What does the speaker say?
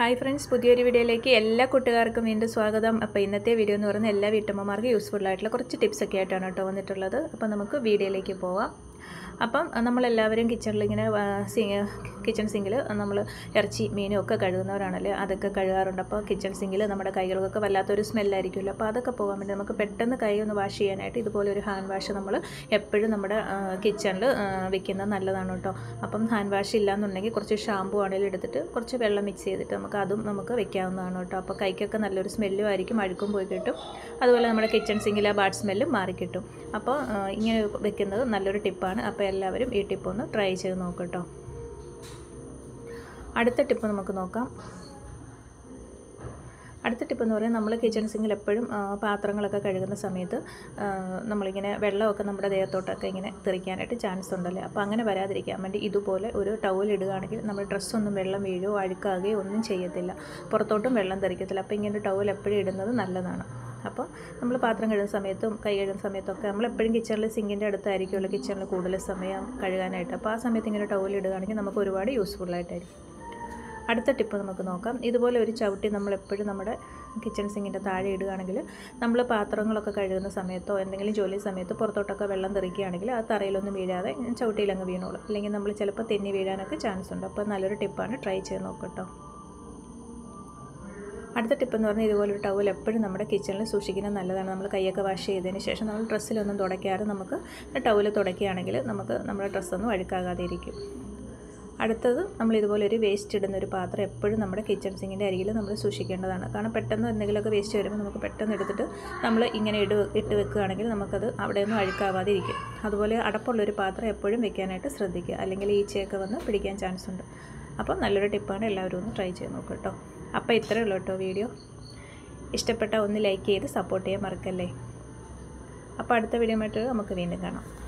hi friends പുതിയൊരു വീഡിയോയിലേക്ക് എല്ലാ കൂട്ടുകാർക്കും വീണ്ടും സ്വാഗതം അപ്പോൾ ഇന്നത്തെ വീഡിയോ എന്ന് പറയുന്നത് എല്ലാ വീട്ടമ്മമാർക്കും യൂസ്ഫുൾ ആയിട്ടുള്ള കുറച്ച് ടിപ്സ് ഒക്കെ ആയിട്ടാണ് കേട്ടോ വന്നിട്ടുള്ളത് അപ്പോൾ നമുക്ക് വീഡിയോയിലേക്ക് പോവാം അപ്പം നമ്മളെല്ലാവരും കിച്ചണിൽ ഇങ്ങനെ കിച്ചൺ സിങ്കിൽ നമ്മൾ ഇറച്ചി മീനും ഒക്കെ കഴുകുന്നവരാണല്ലോ അതൊക്കെ കഴുകാറുണ്ട് അപ്പോൾ കിച്ചൺ സിങ്കിൽ നമ്മുടെ കൈകൾക്കൊക്കെ വല്ലാത്തൊരു സ്മെല്ലായിരിക്കുമല്ലോ അപ്പോൾ അതൊക്കെ പോകാൻ വേണ്ടി നമുക്ക് പെട്ടെന്ന് കൈ ഒന്ന് വാഷ് ചെയ്യാനായിട്ട് ഇതുപോലെ ഒരു ഹാൻഡ് വാഷ് നമ്മൾ എപ്പോഴും നമ്മുടെ കിച്ചണിൽ വെക്കുന്നത് നല്ലതാണ് കേട്ടോ അപ്പം ഹാൻഡ് വാഷ് ഇല്ലാന്നുണ്ടെങ്കിൽ കുറച്ച് ഷാമ്പു ആണെങ്കിലും എടുത്തിട്ട് കുറച്ച് വെള്ളം മിക്സ് ചെയ്തിട്ട് നമുക്ക് അതും നമുക്ക് വെക്കാവുന്നതാണ് കേട്ടോ അപ്പോൾ കൈക്കൊക്കെ നല്ലൊരു സ്മെല്ലും ആയിരിക്കും അഴുക്കും പോയി കിട്ടും അതുപോലെ നമ്മുടെ കിച്ചൺ സിങ്കിലെ ബാഡ് സ്മെല്ലും മാറിക്കിട്ടും അപ്പോൾ ഇങ്ങനെ വെക്കുന്നത് നല്ലൊരു ടിപ്പാണ് അപ്പോൾ എല്ലാവരും ഈ ടിപ്പ് ഒന്ന് ട്രൈ ചെയ്ത് നോക്കട്ടോ അടുത്ത ടിപ്പ് നമുക്ക് നോക്കാം അടുത്ത ടിപ്പ് എന്ന് പറയുന്നത് നമ്മൾ കിച്ചൺ സിങ്കിൽ എപ്പോഴും പാത്രങ്ങളൊക്കെ കഴുകുന്ന സമയത്ത് നമ്മളിങ്ങനെ വെള്ളമൊക്കെ നമ്മുടെ ദേഹത്തോട്ടൊക്കെ ഇങ്ങനെ തെറിക്കാനായിട്ട് ചാൻസ് ഉണ്ടല്ലോ അപ്പോൾ അങ്ങനെ വരാതിരിക്കാൻ വേണ്ടി ഇതുപോലെ ഒരു ടവൽ ഇടുകയാണെങ്കിൽ നമ്മൾ ഡ്രസ്സൊന്നും വെള്ളം വീഴുകയോ അഴുക്കാകുകയോ ഒന്നും ചെയ്യത്തില്ല പുറത്തോട്ടും വെള്ളം തെറിക്കത്തില്ല അപ്പോൾ ഇങ്ങനെ ഒരു ടവൽ എപ്പോഴും ഇടുന്നത് നല്ലതാണ് അപ്പോൾ നമ്മൾ പാത്രം കഴുകുന്ന സമയത്തും കൈ കഴുകുന്ന സമയത്തൊക്കെ നമ്മൾ എപ്പോഴും കിച്ചണിൽ സിങ്കിൻ്റെ അടുത്തായിരിക്കുമല്ലോ കിച്ചണിൽ കൂടുതൽ സമയം കഴുകാനായിട്ട് അപ്പോൾ ആ സമയത്ത് ഇങ്ങനെ ടവൽ ഇടുകയാണെങ്കിൽ നമുക്ക് ഒരുപാട് യൂസ്ഫുള്ളായിട്ടായിരിക്കും അടുത്ത ടിപ്പ് നമുക്ക് നോക്കാം ഇതുപോലെ ഒരു ചവിട്ടി നമ്മൾ എപ്പോഴും നമ്മുടെ കിച്ചൺ സിങ്കിൻ്റെ താഴെ ഇടുകയാണെങ്കിൽ നമ്മൾ പാത്രങ്ങളൊക്കെ കഴുകുന്ന സമയത്തോ എന്തെങ്കിലും ജോലി സമയത്ത് പുറത്തോട്ടൊക്കെ വെള്ളം തെറിക്കുകയാണെങ്കിൽ ആ തറയിലൊന്നും വീഴാതെ ചവിട്ടിയിലങ്ങ് വീണോളും അല്ലെങ്കിൽ നമ്മൾ ചിലപ്പോൾ തെന്നി വീഴാനൊക്കെ ചാൻസ് ഉണ്ട് അപ്പോൾ നല്ലൊരു ടിപ്പാണ് ട്രൈ ചെയ്ത് നോക്കട്ടോ അടുത്ത ടിപ്പ് എന്ന് പറഞ്ഞാൽ ഇതുപോലെ ഒരു ടവൽ എപ്പോഴും നമ്മുടെ കിച്ചണിൽ സൂക്ഷിക്കുന്നത് നല്ലതാണ് നമ്മൾ കൈയൊക്കെ വാഷ് ചെയ്തതിന് ശേഷം നമ്മൾ ഡ്രസ്സിലൊന്നും തുടയ്ക്കാതെ നമുക്ക് ടവൽ തുടയ്ക്കുകയാണെങ്കിൽ നമുക്ക് നമ്മുടെ ഡ്രസ്സൊന്നും അഴുക്കാകാതെ ഇരിക്കും അടുത്തത് നമ്മൾ ഇതുപോലെ ഒരു വേസ്റ്റ് ഇടുന്ന ഒരു പാത്രം എപ്പോഴും നമ്മുടെ കിച്ചൺ സിങ്കിൻ്റെ അരികിൽ നമ്മൾ സൂക്ഷിക്കേണ്ടതാണ് കാരണം പെട്ടെന്ന് എന്തെങ്കിലുമൊക്കെ വേസ്റ്റ് വരുമ്പോൾ നമുക്ക് പെട്ടെന്ന് എടുത്തിട്ട് നമ്മൾ ഇങ്ങനെ ഇട് ഇട്ട് വെക്കുകയാണെങ്കിൽ നമുക്കത് അവിടെയൊന്നും അഴുക്കാവാതെ ഇരിക്കും അതുപോലെ അടപ്പുള്ളൊരു പാത്രം എപ്പോഴും വെക്കാനായിട്ട് ശ്രദ്ധിക്കുക അല്ലെങ്കിൽ ഈച്ചയൊക്കെ വന്ന് പിടിക്കാൻ ചാൻസ് ഉണ്ട് അപ്പം നല്ലൊരു ടിപ്പാണ് എല്ലാവരും ഒന്ന് ട്രൈ ചെയ്ത് നോക്കുക കേട്ടോ അപ്പോൾ ഇത്രയേ ഉള്ളൂ കേട്ടോ വീഡിയോ ഇഷ്ടപ്പെട്ട ഒന്ന് ലൈക്ക് ചെയ്ത് സപ്പോർട്ട് ചെയ്യാൻ മറക്കല്ലേ അപ്പോൾ അടുത്ത വീഡിയോ ആയിട്ട് നമുക്ക് വീണ്ടും കാണാം